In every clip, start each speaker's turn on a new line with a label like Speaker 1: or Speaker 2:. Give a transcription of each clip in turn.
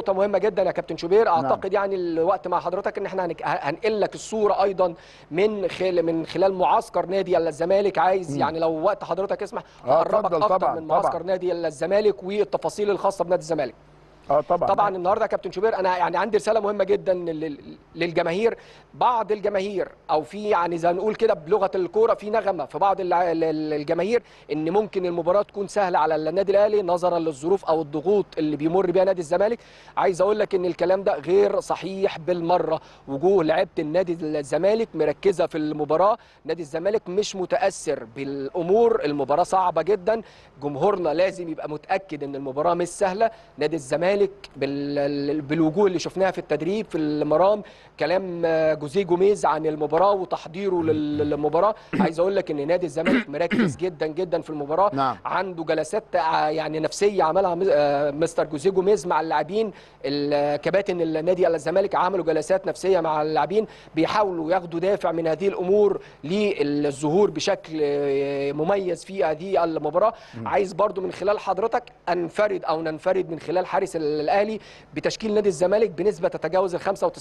Speaker 1: نقطة مهمة جدا يا كابتن شوبير اعتقد يعني الوقت مع حضرتك ان احنا هنك- هنقل لك الصورة ايضا من خلال من خلال معسكر نادي الزمالك عايز يعني لو وقت حضرتك اسمح
Speaker 2: آه،
Speaker 1: اقربك
Speaker 2: اتفضل
Speaker 1: اكتر
Speaker 2: طبعاً،
Speaker 1: من معسكر
Speaker 2: طبعاً.
Speaker 1: نادي الزمالك والتفاصيل الخاصة بنادي الزمالك
Speaker 2: اه طبعا
Speaker 1: طبعا النهارده يا كابتن شوبير انا يعني عندي رساله مهمه جدا لل- للجماهير بعض الجماهير او في يعني زي ما نقول كده بلغه الكوره في نغمه في بعض الع- ال- ال- الجماهير ان ممكن المباراه تكون سهله على النادي الاهلي نظرا للظروف او الضغوط اللي بيمر بيها نادي الزمالك عايز اقول لك ان الكلام ده غير صحيح بالمره وجوه لعيبه النادي الزمالك مركزه في المباراه نادي الزمالك مش متاثر بالامور المباراه صعبه جدا جمهورنا لازم يبقى متاكد ان المباراه مش سهله نادي الزمالك بال- بالوجوه اللي شفناها في التدريب في المرام كلام آه، جوزيه جوميز عن المباراه وتحضيره لل- للمباراه عايز اقول لك ان نادي الزمالك مركز جدا جدا في المباراه
Speaker 2: نعم.
Speaker 1: عنده جلسات آه، يعني نفسيه عملها مز- آه، مستر جوزيه جوميز مع اللاعبين ال- كباتن النادي الزمالك عملوا جلسات نفسيه مع اللاعبين بيحاولوا ياخدوا دافع من هذه الامور للظهور بشكل آه، مميز في هذه المباراه عايز برضو من خلال حضرتك انفرد او ننفرد من خلال حارس الاهلي بتشكيل نادي الزمالك بنسبه تتجاوز ال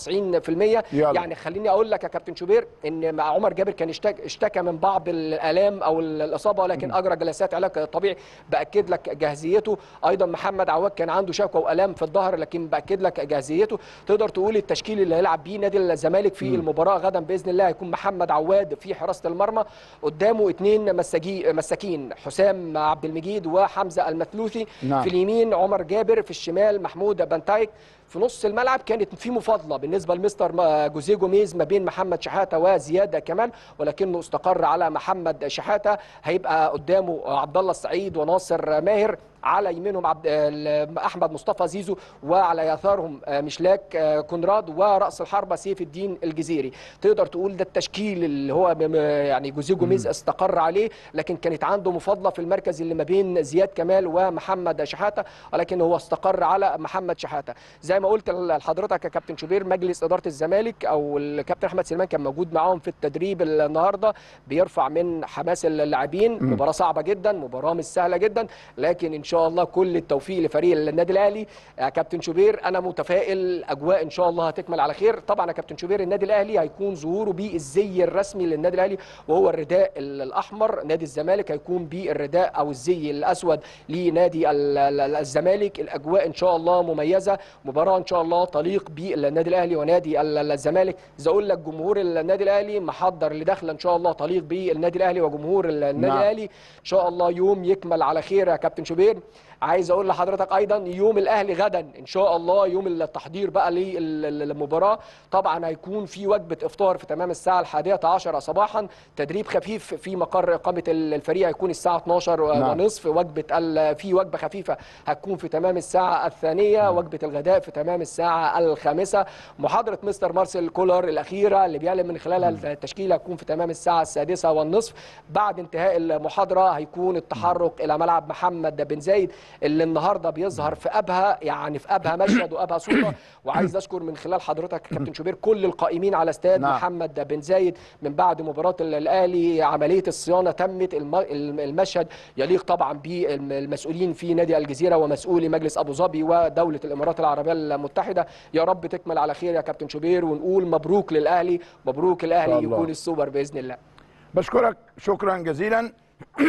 Speaker 1: 95%
Speaker 2: يلا.
Speaker 1: يعني خليني اقول لك يا كابتن شوبير ان مع عمر جابر كان اشتكى, اشتكى من بعض الالام او الاصابه ولكن اجرى جلسات علاج طبيعي باكد لك جاهزيته ايضا محمد عواد كان عنده شكوى والام في الظهر لكن باكد لك جاهزيته تقدر تقول التشكيل اللي هيلعب بيه نادي الزمالك في المباراه غدا باذن الله هيكون محمد عواد في حراسه المرمى قدامه اثنين مساجي مساكين حسام عبد المجيد وحمزه المثلوثي
Speaker 2: نعم.
Speaker 1: في اليمين عمر جابر في الشمال محمود بنتايك في نص الملعب كانت في مفاضله بالنسبه لمستر ما- جوزيه جوميز ما بين محمد شحاته وزياده كمال ولكنه استقر على محمد شحاته هيبقى قدامه عبد الله السعيد وناصر ماهر على يمينهم عبد ال- احمد مصطفى زيزو وعلى يسارهم آه، مشلاك آه، كونراد وراس الحربه سيف الدين الجزيري تقدر تقول ده التشكيل اللي هو بم- يعني جوزيه جوميز استقر عليه لكن كانت عنده مفاضله في المركز اللي ما بين زياد كمال ومحمد شحاته ولكن هو استقر على محمد شحاته زي ما قلت لحضرتك يا كابتن شوبير مجلس اداره الزمالك او الكابتن احمد سليمان كان موجود معاهم في التدريب النهارده بيرفع من حماس اللاعبين مباراه صعبه جدا مباراه مش سهله جدا لكن ان شاء الله كل التوفيق لفريق النادي الاهلي يا كابتن شوبير انا متفائل اجواء ان شاء الله هتكمل على خير طبعا يا كابتن شوبير النادي الاهلي هيكون ظهوره بالزي الرسمي للنادي الاهلي وهو الرداء ال- الاحمر نادي الزمالك هيكون بالرداء او الزي الاسود لنادي ال- ال- الزمالك الاجواء ان شاء الله مميزه مباراه ان شاء الله تليق بالنادي الاهلي ونادي ال- ال- الزمالك زي اقول لك جمهور النادي الاهلي محضر لدخله ان شاء الله تليق بالنادي الاهلي وجمهور النادي
Speaker 2: نعم.
Speaker 1: الاهلي ان شاء الله يوم يكمل على خير يا كابتن شوبير عايز اقول لحضرتك ايضا يوم الاهلي غدا ان شاء الله يوم التحضير بقى للمباراه طبعا هيكون في وجبه افطار في تمام الساعه الحادية عشرة صباحا تدريب خفيف في مقر اقامه الفريق هيكون الساعه 12
Speaker 2: نعم.
Speaker 1: ونصف وجبه ال- في وجبه خفيفه هتكون في تمام الساعه الثانيه وجبه الغداء في تمام الساعه الخامسه محاضره مستر مارسيل كولر الاخيره اللي بيعلن من خلالها التشكيل هتكون في تمام الساعه السادسه والنصف بعد انتهاء المحاضره هيكون التحرك الى ملعب محمد بن زايد اللي النهارده بيظهر في ابها يعني في ابها مشهد وابها صوره وعايز اشكر من خلال حضرتك كابتن شوبير كل القائمين على استاد
Speaker 2: نعم.
Speaker 1: محمد بن زايد من بعد مباراه الاهلي عمليه الصيانه تمت الم- الم- المشهد يليق طبعا بالمسؤولين في نادي الجزيره ومسؤولي مجلس ابو ظبي ودوله الامارات العربيه المتحده يا رب تكمل على خير يا كابتن شوبير ونقول مبروك للاهلي مبروك
Speaker 2: إن شاء
Speaker 1: الاهلي
Speaker 2: الله.
Speaker 1: يكون السوبر باذن الله
Speaker 2: بشكرك شكرا جزيلا